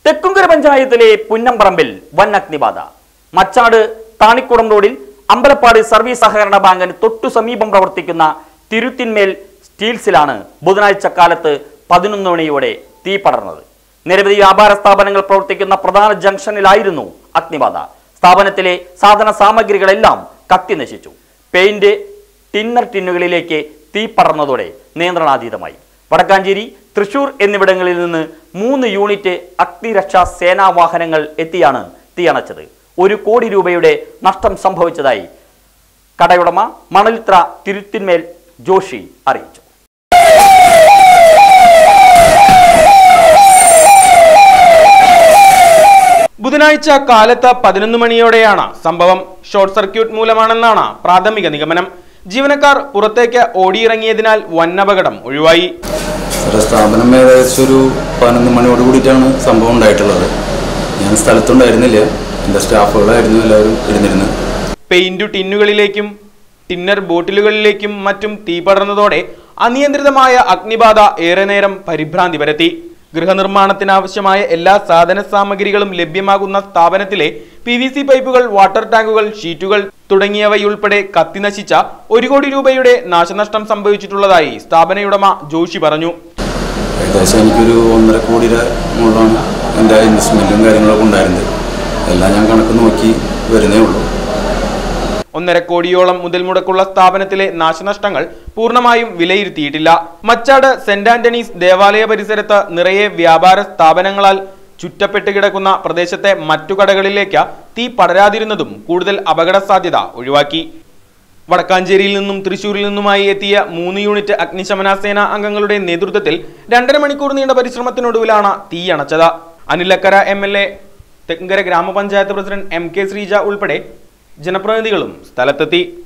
തെക്കുംകര പഞ്ചായത്തിലെ പുന്നമ്പറമ്പിൽ വൻ അഗ്നിബാധ മച്ചാട് താണിക്കുളം റോഡിൽ അമ്പലപ്പാട് സർവീസ് സഹകരണ ബാങ്കിന് തൊട്ടു സമീപം പ്രവർത്തിക്കുന്ന തിരുത്തിന്മേൽ സ്റ്റീൽസിലാണ് ബുധനാഴ്ച കാലത്ത് പതിനൊന്ന് മണിയോടെ തീ പടർന്നത് നിരവധി വ്യാപാര സ്ഥാപനങ്ങൾ പ്രവർത്തിക്കുന്ന പ്രധാന ജംഗ്ഷനിലായിരുന്നു അഗ്നിബാധ സ്ഥാപനത്തിലെ സാധന സാമഗ്രികളെല്ലാം കത്തി നശിച്ചു പെയിന്റ് ടിന്നർ ടിന്നുകളിലേക്ക് തീ പടർന്നതോടെ നിയന്ത്രണാതീതമായി വടക്കാഞ്ചേരി തൃശൂർ എന്നിവിടങ്ങളിൽ നിന്ന് മൂന്ന് യൂണിറ്റ് അഗ്നിരക്ഷാ സേനാ വാഹനങ്ങൾ എത്തിയാണ് തീയണച്ചത് ഒരു കോടി രൂപയുടെ നഷ്ടം സംഭവിച്ചതായി കടയുടമ മണലിത്ര തിരുത്തിന്മേൽ ജോഷി അറിയിച്ചു ബുധനാഴ്ച കാലത്ത് പതിനൊന്ന് മണിയോടെയാണ് സംഭവം ഷോർട്ട് സർക്യൂട്ട് മൂലമാണെന്നാണ് പ്രാഥമിക നിഗമനം ജീവനക്കാർ പുറത്തേക്ക് ഓടിയിറങ്ങിയതിനാൽ വന്നപകടം ഒഴിവായി സാറേ സ്ഥാപനം ഏകദേശം ഒരു പതിനൊന്ന് മണിയോട് കൂടിയിട്ടാണ് സംഭവം ഉണ്ടായിട്ടുള്ളത് ഞാൻ സ്ഥലത്തുണ്ടായിരുന്നില്ല എൻ്റെ സ്റ്റാഫുകളായിരുന്നു എല്ലാവരും ഇരുന്നിരുന്നത് പെയിന്റു ടിന്നുകളിലേക്കും ടിന്നർ ബോട്ടിലുകളിലേക്കും മറ്റും തീ പടർന്നതോടെ അനിയന്ത്രിതമായ അഗ്നിബാധ ഏറെ നേരം പരിഭ്രാന്തി പരത്തി ഗൃഹനിർമ്മാണത്തിനാവശ്യമായ എല്ലാ സാധന സാമഗ്രികളും ലഭ്യമാകുന്ന സ്ഥാപനത്തിലെ പി വി സി പൈപ്പുകൾ വാട്ടർ ടാങ്കുകൾ ഷീറ്റുകൾ തുടങ്ങിയവയുൾപ്പെടെ കത്തിനശിച്ച ഒരു കോടി രൂപയുടെ നാശനഷ്ടം സംഭവിച്ചിട്ടുള്ളതായി സ്ഥാപനയുടമ ജോഷി പറഞ്ഞു ഏകദേശം എനിക്കൊരു ഒന്നര കോടിയുടെ മുകളിലാണ് എൻ്റെ ഇൻവെസ്റ്റ്മെൻറ്റും കാര്യങ്ങളൊക്കെ ഉണ്ടായിരുന്നത് എല്ലാം ഞാൻ കണക്ക് നോക്കി വരുന്നേ ഉള്ളൂ ഒന്നര കോടിയോളം മുതൽ മുടക്കുള്ള സ്ഥാപനത്തിലെ നാശനഷ്ടങ്ങൾ പൂർണ്ണമായും വിലയിരുത്തിയിട്ടില്ല മച്ചാട് സെന്റ് ആന്റണീസ് ദേവാലയ പരിസരത്ത് നിറയെ വ്യാപാര സ്ഥാപനങ്ങളാൽ ചുറ്റപ്പെട്ട് കിടക്കുന്ന പ്രദേശത്തെ മറ്റു കടകളിലേക്ക് തീ പടരാതിരുന്നതും കൂടുതൽ അപകട സാധ്യത ഒഴിവാക്കി വടക്കാഞ്ചേരിയിൽ നിന്നും തൃശൂരിൽ നിന്നുമായി എത്തിയ മൂന്ന് യൂണിറ്റ് അഗ്നിശമന സേന അംഗങ്ങളുടെ നേതൃത്വത്തിൽ രണ്ടര മണിക്കൂർ നീണ്ട പരിശ്രമത്തിനൊടുവിലാണ് തീ അണച്ചത് Anilakkara M L A Thenkara ഗ്രാമപഞ്ചായത്ത് പ്രസിഡന്റ് എം കെ ശ്രീജ ഉൾപ്പെടെ ജനപ്രതിനിധികളും സ്ഥലത്തെത്തി